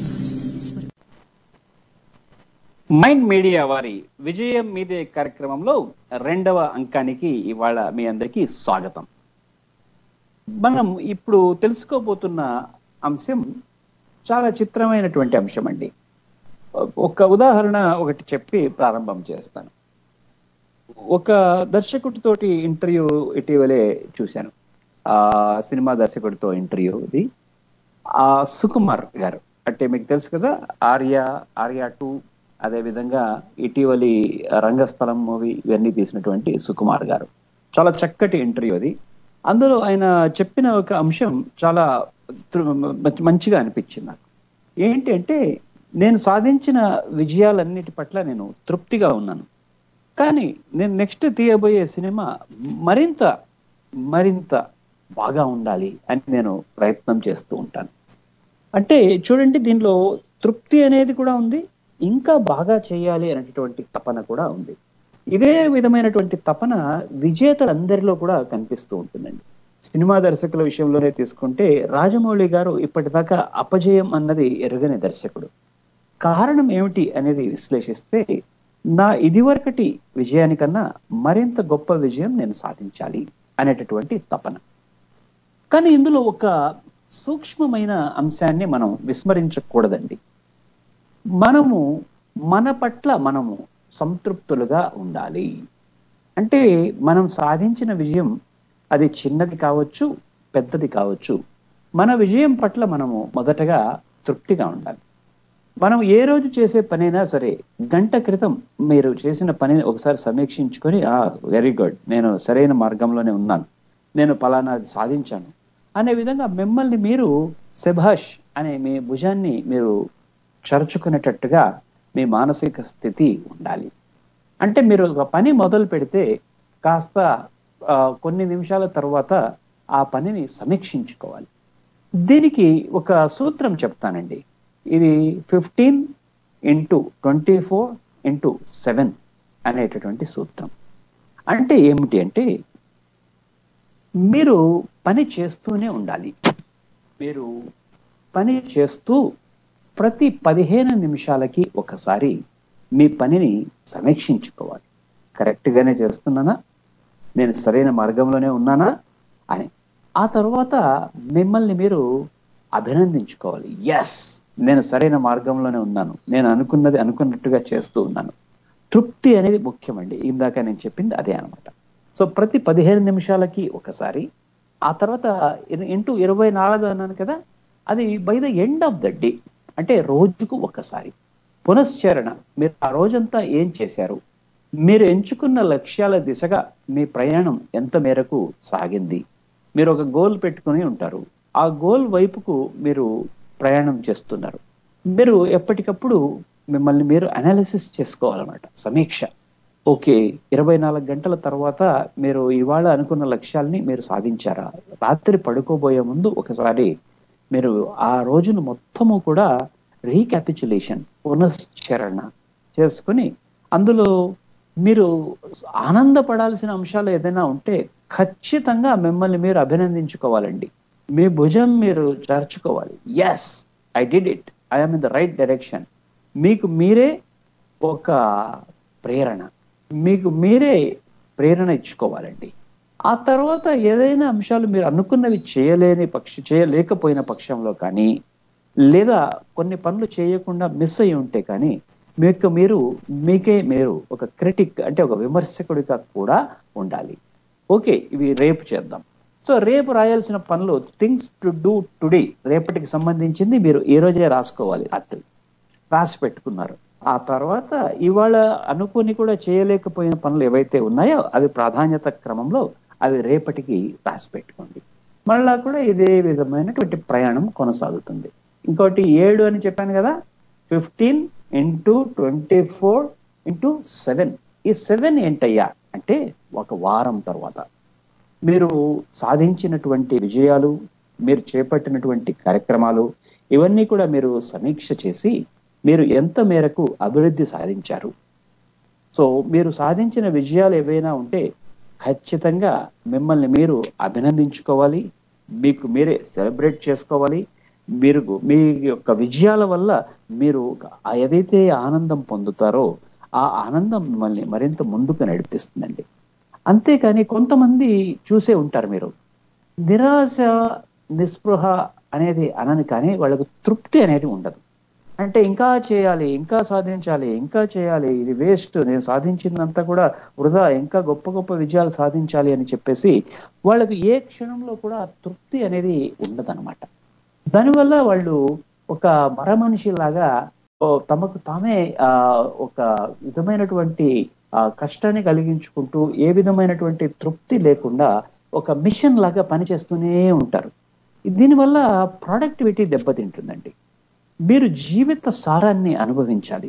మైండ్ మీడియా వారి విజయం మీదే కార్యక్రమంలో రెండవ అంకానికి ఇవాళ మీ అందరికీ స్వాగతం మనం ఇప్పుడు తెలుసుకోబోతున్న అంశం చాలా చిత్రమైనటువంటి అంశం అండి ఒక ఉదాహరణ ఒకటి చెప్పి ప్రారంభం చేస్తాను ఒక దర్శకుడితోటి ఇంటర్వ్యూ ఇటీవలే చూశాను ఆ సినిమా దర్శకుడితో ఇంటర్వ్యూ ఇది ఆ సుకుమార్ గారు అంటే మీకు తెలుసు కదా ఆర్య ఆర్య టూ అదే విధంగా ఇటీవలి రంగస్థలం మూవీ ఇవన్నీ తీసినటువంటి సుకుమార్ గారు చాలా చక్కటి ఇంటర్వ్యూ అది అందులో ఆయన చెప్పిన ఒక అంశం చాలా తృ- మంచి- మంచిగా అనిపించింది నాకు ఏంటి అంటే నేను సాధించిన విజయాలన్నిటి పట్ల నేను తృప్తిగా ఉన్నాను కానీ నేను నెక్స్ట్ తీయబోయే సినిమా మరింత మరింత బాగా ఉండాలి అని నేను ప్రయత్నం చేస్తూ ఉంటాను అంటే చూడండి దీనిలో తృప్తి అనేది కూడా ఉంది ఇంకా బాగా చేయాలి అనేటటువంటి తపన కూడా ఉంది ఇదే విధమైనటువంటి తపన విజేతలందరిలో కూడా కనిపిస్తూ ఉంటుందండి సినిమా దర్శకుల విషయంలోనే తీసుకుంటే రాజమౌళి గారు ఇప్పటిదాకా అపజయం అన్నది ఎరుగని దర్శకుడు కారణం ఏమిటి అనేది విశ్లేషిస్తే నా ఇదివరకటి విజయానికన్నా మరింత గొప్ప విజయం నేను సాధించాలి అనేటటువంటి తపన కానీ ఇందులో ఒక సూక్ష్మమైన అంశాన్ని మనం విస్మరించకూడదండి మనము మన పట్ల మనము సంతృప్తులుగా ఉండాలి అంటే మనం సాధించిన విజయం అది చిన్నది కావచ్చు పెద్దది కావచ్చు మన విజయం పట్ల మనము మొదటగా తృప్తిగా ఉండాలి మనం ఏ రోజు చేసే పనైనా సరే గంట క్రితం మీరు చేసిన పనిని ఒకసారి సమీక్షించుకొని ఆ వెరీ గుడ్ నేను సరైన మార్గంలోనే ఉన్నాను నేను పలానా సాధించాను అనే విధంగా మిమ్మల్ని మీరు శభాష్ అనే మీ భుజాన్ని మీరు చరుచుకునేటట్టుగా మీ మానసిక స్థితి ఉండాలి అంటే మీరు ఒక పని మొదలు పెడితే కాస్త ఆ, కొన్ని నిమిషాల తర్వాత ఆ పనిని సమీక్షించుకోవాలి దీనికి ఒక సూత్రం చెప్తానండి ఇది fifteen into twenty four into seven అనేటటువంటి సూత్రం అంటే ఏమిటి అంటే మీరు పని చేస్తూనే ఉండాలి మీరు పని చేస్తూ ప్రతి పదిహేను నిమిషాలకి ఒకసారి మీ పనిని సమీక్షించుకోవాలి కరెక్ట్ గానే చేస్తున్నానా నేను సరైన మార్గంలోనే ఉన్నానా అని ఆ తర్వాత మిమ్మల్ని మీరు అభినందించుకోవాలి ఎస్ నేను సరైన మార్గంలోనే ఉన్నాను నేను అనుకున్నది అనుకున్నట్టుగా చేస్తూ ఉన్నాను తృప్తి అనేది ముఖ్యమండి ఇందాక నేను చెప్పింది అదే అన్నమాట సో ప్రతి పదిహేను నిమిషాలకి ఒకసారి ఆ తర్వాత ఇంటూ ఇరవై నాలుగు అన్నాను కదా అది by the end of the day అంటే రోజుకు ఒకసారి పునశ్చరణ మీరు ఆ రోజంతా ఏం చేశారు మీరు ఎంచుకున్న లక్ష్యాల దిశగా మీ ప్రయాణం ఎంత మేరకు సాగింది మీరు ఒక గోల్ పెట్టుకుని ఉంటారు ఆ గోల్ వైపుకు మీరు ప్రయాణం చేస్తున్నారు మీరు ఎప్పటికప్పుడు మిమ్మల్ని మీరు అనాలిసిస్ చేసుకోవాలన్నమాట సమీక్ష ఓకే ఇరవై నాలుగు గంటల తర్వాత మీరు ఇవాళ అనుకున్న లక్ష్యాల్ని మీరు సాధించారా రాత్రి పడుకోబోయే ముందు ఒకసారి మీరు ఆ రోజును మొత్తము కూడా రీక్యాపిచులేషన్ పునశ్చరణ చేసుకుని అందులో మీరు ఆనందపడాల్సిన అంశాలు ఏదైనా ఉంటే ఖచ్చితంగా మిమ్మల్ని మీరు అభినందించుకోవాలండి మీ భుజం మీరు చేర్చుకోవాలి yes I did it I'm in the right direction మీకు మీరే ఒక ప్రేరణ మీకు మీరే ప్రేరణ ఇచ్చుకోవాలండి ఆ తర్వాత ఏదైనా అంశాలు మీరు అనుకున్నవి చేయలేని పక్ష చేయలేకపోయిన పక్షంలో కానీ లేదా కొన్ని పనులు చేయకుండా మిస్ అయి ఉంటే కానీ మీకు మీరు మీకే మీరు ఒక క్రిటిక్ అంటే ఒక విమర్శకుడిగా కూడా ఉండాలి ఓకే ఇవి రేపు చేద్దాం సో రేపు రాయాల్సిన పనులు థింగ్స్ టు డూ టుడే రేపటికి సంబంధించింది మీరు ఈ రోజే రాసుకోవాలి రాత్రి రాసి పెట్టుకున్నారు ఆ తర్వాత ఇవాళ అనుకుని కూడా చేయలేకపోయిన పనులు ఏవైతే ఉన్నాయో అవి ప్రాధాన్యత క్రమంలో అవి రేపటికి రాసి పెట్టుకోండి మళ్ళా కూడా ఇదే విధమైనటువంటి ప్రయాణం కొనసాగుతుంది ఇంకోటి ఏడు అని చెప్పాను కదా fifteen into twenty four into seven ఈ సెవెన్ ఏంటయ్యా అంటే ఒక వారం తర్వాత మీరు సాధించినటువంటి విజయాలు మీరు చేపట్టినటువంటి కార్యక్రమాలు ఇవన్నీ కూడా మీరు సమీక్ష చేసి మీరు ఎంత మేరకు అభివృద్ధి సాధించారు సో మీరు సాధించిన విజయాలు ఏవైనా ఉంటే ఖచ్చితంగా మిమ్మల్ని మీరు అభినందించుకోవాలి మీకు మీరే సెలబ్రేట్ చేసుకోవాలి మీరు మీ యొక్క విజయాల వల్ల మీరు ఆ ఏదైతే ఆనందం పొందుతారో ఆ ఆనందం మిమ్మల్ని మరింత ముందుకు నడిపిస్తుందండి అంతేకాని కొంతమంది చూసే ఉంటారు మీరు నిరాశ నిస్పృహ అనేది అనని కానీ వాళ్ళకు తృప్తి అనేది ఉండదు అంటే ఇంకా చేయాలి ఇంకా సాధించాలి ఇంకా చేయాలి ఇది వేస్ట్ నేను సాధించిందంతా కూడా వృధా ఇంకా గొప్ప గొప్ప విజయాలు సాధించాలి అని చెప్పేసి వాళ్ళకు ఏ క్షణంలో కూడా తృప్తి అనేది ఉండదన్నమాట దానివల్ల వాళ్ళు ఒక మరమనిషి లాగా ఓ తమకు తామే ఆ ఒక విధమైనటువంటి ఆ కష్టాన్ని కలిగించుకుంటూ ఏ విధమైనటువంటి తృప్తి లేకుండా ఒక మిషన్ లాగా పనిచేస్తూనే ఉంటారు దీనివల్ల ప్రొడక్టివిటీ దెబ్బతింటుందండి మీరు జీవిత సారాన్ని అనుభవించాలి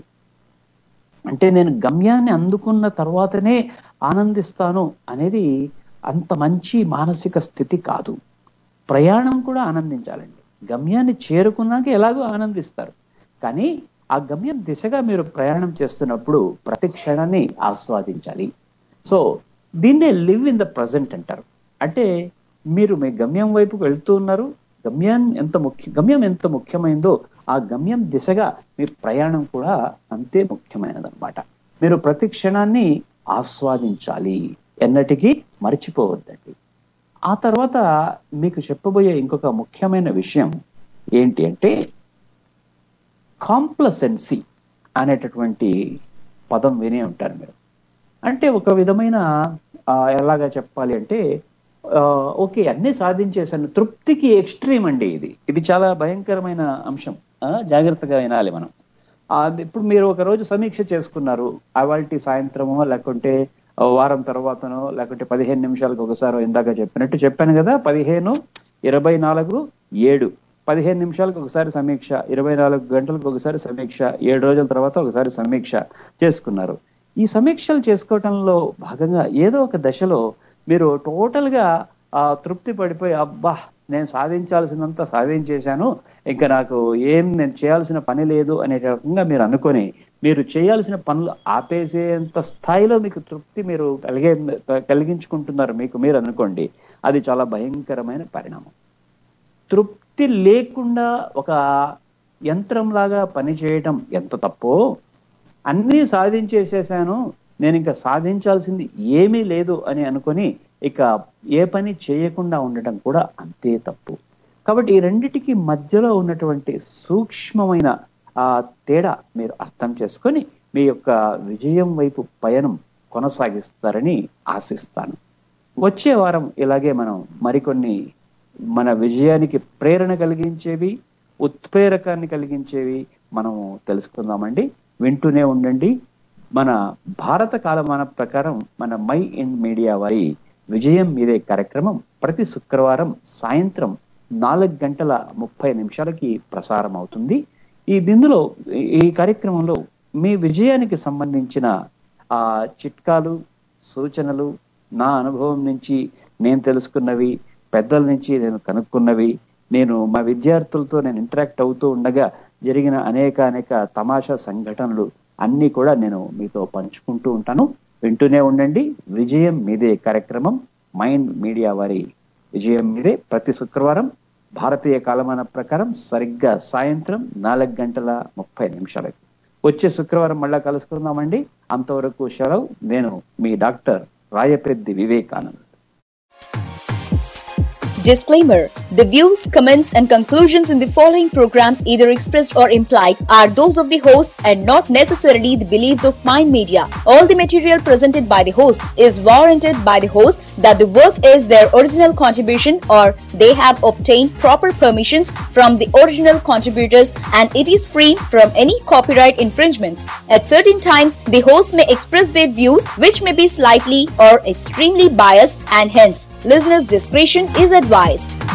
అంటే నేను గమ్యాన్ని అందుకున్న తర్వాతనే ఆనందిస్తాను అనేది అంత మంచి మానసిక స్థితి కాదు ప్రయాణం కూడా ఆనందించాలండి గమ్యాన్ని చేరుకున్నాక ఎలాగో ఆనందిస్తారు కానీ ఆ గమ్యం దిశగా మీరు ప్రయాణం చేస్తున్నప్పుడు ప్రతి క్షణాన్ని ఆస్వాదించాలి సో దీన్నే లివ్ ఇన్ ద ప్రజెంట్ అంటారు అంటే మీరు మీ గమ్యం వైపుకు వెళ్తూ ఉన్నారు గమ్యం ఎంత ముఖ్య గమ్యం ఎంత ముఖ్యమైందో ఆ గమ్యం దిశగా మీ ప్రయాణం కూడా అంతే ముఖ్యమైనదన్నమాట మీరు ప్రతి క్షణాన్ని ఆస్వాదించాలి ఎన్నటికీ మర్చిపోవద్దండి ఆ తర్వాత మీకు చెప్పబోయే ఇంకొక ముఖ్యమైన విషయం ఏంటి అంటే కాంప్లసెన్సీ అనేటటువంటి పదం వినే ఉంటారు మీరు అంటే ఒక విధమైన ఆ, ఎలాగా చెప్పాలి అంటే ఆ, ఓకే అన్ని సాధించేశాను తృప్తికి ఎక్స్ట్రీమ్ అండి ఇది ఇది చాలా భయంకరమైన అంశం ఆ, జాగ్రత్తగా వినాలి మనం అది ఇప్పుడు మీరు ఒక రోజు సమీక్ష చేసుకున్నారు అవాల్టి సాయంత్రమో లేకుంటే వారం తర్వాతనో లేకుంటే పదిహేను నిమిషాలకు ఒకసారి ఇందాక చెప్పినట్టు చెప్పాను కదా పదిహేను ఇరవై నాలుగు ఏడు పదిహేను నిమిషాలకు ఒకసారి సమీక్ష ఇరవై నాలుగు గంటలకు ఒకసారి సమీక్ష ఏడు రోజుల తర్వాత ఒకసారి సమీక్ష చేసుకున్నారు ఈ సమీక్షలు చేసుకోవటంలో భాగంగా ఏదో ఒక దశలో మీరు టోటల్ గా ఆ తృప్తి పడిపోయి అబ్బా నేను సాధించాల్సినంత సాధించేశాను ఇంకా నాకు ఏం నేను చేయాల్సిన పని లేదు అనే రకంగా మీరు అనుకొని మీరు చేయాల్సిన పనులు ఆపేసేంత స్థాయిలో మీకు తృప్తి మీరు కలిగే కలిగించుకుంటున్నారు మీకు మీరు అనుకోండి అది చాలా భయంకరమైన పరిణామం తృప్తి లేకుండా ఒక యంత్రంలాగా పనిచేయటం ఎంత తప్పో అన్నీ సాధించేసేసాను నేను ఇంకా సాధించాల్సింది ఏమీ లేదు అని అనుకొని ఇక ఏ పని చేయకుండా ఉండటం కూడా అంతే తప్పు కాబట్టి ఈ రెండిటికి మధ్యలో ఉన్నటువంటి సూక్ష్మమైన ఆ తేడా మీరు అర్థం చేసుకొని మీ యొక్క విజయం వైపు పయనం కొనసాగిస్తారని ఆశిస్తాను వచ్చే వారం ఇలాగే మనం మరికొన్ని మన విజయానికి ప్రేరణ కలిగించేవి ఉత్ప్రేరకాన్ని కలిగించేవి మనము తెలుసుకుందామండి వింటూనే ఉండండి మన భారత కాలమాన ప్రకారం మన మై ఇన్ మీడియా వారి విజయం మీదే కార్యక్రమం ప్రతి శుక్రవారం సాయంత్రం నాలుగు గంటల ముప్పై నిమిషాలకి ప్రసారం అవుతుంది ఈ దీనిలో ఈ కార్యక్రమంలో మీ విజయానికి సంబంధించిన ఆ చిట్కాలు సూచనలు నా అనుభవం నుంచి నేను తెలుసుకున్నవి పెద్దల నుంచి నేను కనుక్కున్నవి నేను మా విద్యార్థులతో నేను ఇంటరాక్ట్ అవుతూ ఉండగా జరిగిన అనేక అనేక తమాషా సంఘటనలు అన్ని కూడా నేను మీతో పంచుకుంటూ ఉంటాను వింటూనే ఉండండి విజయం మీదే కార్యక్రమం మైండ్ మీడియా వారి విజయం మీదే ప్రతి శుక్రవారం భారతీయ కాలమాన ప్రకారం సరిగ్గా సాయంత్రం నాలుగు గంటల ముప్పై నిమిషాలకు వచ్చే శుక్రవారం మళ్ళా కలుసుకుందామండి అంతవరకు సెలవు నేను మీ doctor Rayapeddi Vivekanand Disclaimer The views, comments, and conclusions in the following program, either expressed or implied, are those of the host and not necessarily the beliefs of Mind Media. All the material presented by the host is warranted by the host that the work is their original contribution or they have obtained proper permissions from the original contributors and it is free from any copyright infringements. At certain times, the host may express their views which may be slightly or extremely biased and hence listeners' discretion is advised.